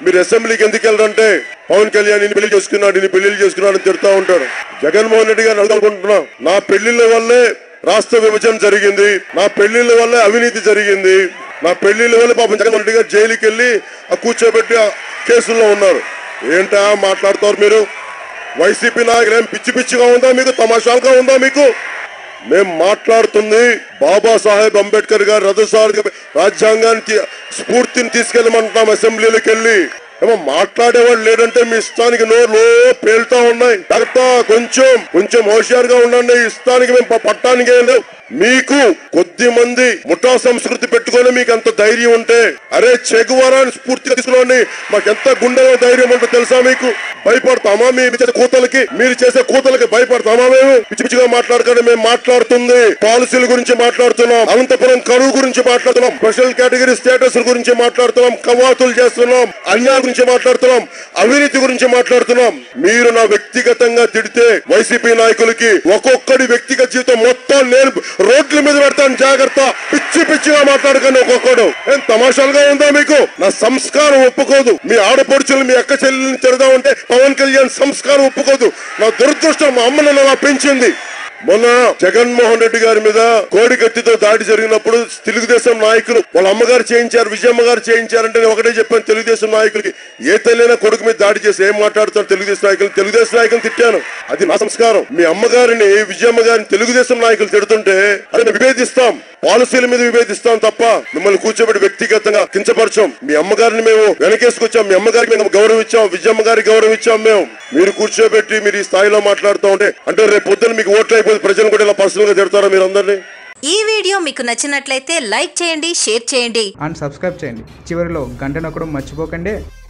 మీరు అసెంబ్లీకి ఎందుకు వెళ్ళరంటే పవన్ కళ్యాణ్ ఇన్ని పెళ్లి చేసుకున్నాడు ఇన్ని పెళ్లిళ్ళు చేసుకున్నాడు అని తిడతా ఉంటారు జగన్మోహన్ రెడ్డి గారిని అడుగుకుంటున్నా నా పెళ్లిళ్ళ వల్లే రాష్ట్ర విభజన జరిగింది నా పెళ్లిళ్ళ వల్లే అవినీతి జరిగింది నా పెళ్లిళ్ళ వల్ల పాపం జగన్మోహన్ రెడ్డి గారు జైలుకి వెళ్ళి ఆ కూర్చోబెట్టి ఆ కేసుల్లో ఉన్నారు ఏంటా మాట్లాడతారు మీరు వైసీపీ నాయకులు ఏం పిచ్చి పిచ్చిగా ఉందా మీకు తమాషాలుగా ఉందా మీకు మేం మాట్లాడుతుంది బాబాసాహెబ్ అంబేద్కర్ గారు రథసారి రాజ్యాంగానికి స్ఫూర్తిని తీసుకెళ్ళమంటున్నాం అసెంబ్లీలోకి వెళ్ళి ఏమో మాట్లాడేవాడు లేడంటే మీ ఇష్టానికి నోర్లు పేలుతా ఉన్నాయి జాగ్రత్త కొంచెం కొంచెం హోషియారుగా ఉండండి ఇష్టానికి మేము ప- పట్టానికి ఏం లేవు మీకు కొద్ది మంది ముఠా సంస్కృతి పెట్టుకొని మీకు అంత ధైర్యం ఉంటే అరే చెగువారాన్ని స్ఫూర్తిగా తీసుకుని మాకు ఎంత గుండెలో ధైర్యం ఉంటుందో తెలుసా మీకు భయపడతామా మీ చేసే కూతలకి మీరు చేసే కూతలకి భయపడతామా మేము పిచ్చి పిచ్చిగా మాట్లాడకండి మేము మాట్లాడుతుంది పాలసీల గురించి మాట్లాడుతున్నాం అనంతపురం కరువు గురించి మాట్లాడుతున్నాం స్పెషల్ కేటగిరీ స్టేటస్ గురించి మాట్లాడుతున్నాం కవాతులు చేస్తున్నాం అన్యాయం గురించి మాట్లాడుతున్నాం అవినీతి గురించి మాట్లాడుతున్నాం మీరు నా వ్యక్తిగతంగా తిడితే వైసీపీ నాయకులకి ఒక్కొక్కడి వ్యక్తిగత జీవితం మొత్తం నేను రోడ్ల మీద పెడతాను జాగ్రత్త పిచ్చి పిచ్చిగా మాట్లాడకండి ఒక్కొక్కడు ఏం తమాషాలుగా ఉందా మీకు నా సంస్కారం ఒప్పుకోదు మీ ఆడపడుచులు మీ అక్క చెల్లెల్ని తిడదామంటే పవన్ కళ్యాణ్ సంస్కారం ఒప్పుకోదు నా దురదృష్టం మా అమ్మ నన్ను అలా పెంచింది మొన్న జగన్మోహన్ రెడ్డి గారి మీద కోడి కత్తితో దాడి జరిగినప్పుడు తెలుగుదేశం నాయకులు వాళ్ళ అమ్మగారు చేయించారు విజయమ్మ గారు చేయించారంటే నేను ఒకటే చెప్పాను తెలుగుదేశం నాయకులకి ఏ తల్లైనా కొడుకు మీద దాడి చేసి ఏం మాట్లాడుతారు తెలుగుదేశం నాయకులు తెలుగుదేశం నాయకులు తిట్టాను అది నా సంస్కారం మీ అమ్మగారిని విజయమ్మ గారిని తెలుగుదేశం నాయకులు తిడుతుంటే అది మేము విభేదిస్తాం పాలసీల మీద విభేదిస్తాం తప్ప మిమ్మల్ని కూర్చోబెట్టి వ్యక్తిగతంగా కించపరచం మీ అమ్మగారిని మేము వెనకేసుకొచ్చాం మీ అమ్మగారికి మేము గౌరవం ఇచ్చాం విజయమ్మ గారికి గౌరవం ఇచ్చాం మేము మీరు కూర్చోబెట్టి మీరు ఈ స్థాయిలో మాట్లాడుతూ ఉంటే అంటే రేపు పొద్దున్న మీకు ఓట్లు అయిపోతే ప్రజలు కూడా ఇలా పర్సనల్ గా తిడతారా మీరు అందరినీ ఈ వీడియో మీకు నచ్చినట్లయితే లైక్ చేయండి షేర్ చేయండి అండ్ సబ్స్క్రైబ్ చేయండి చివరిలో గంట నొక్కడం మర్చిపోకండి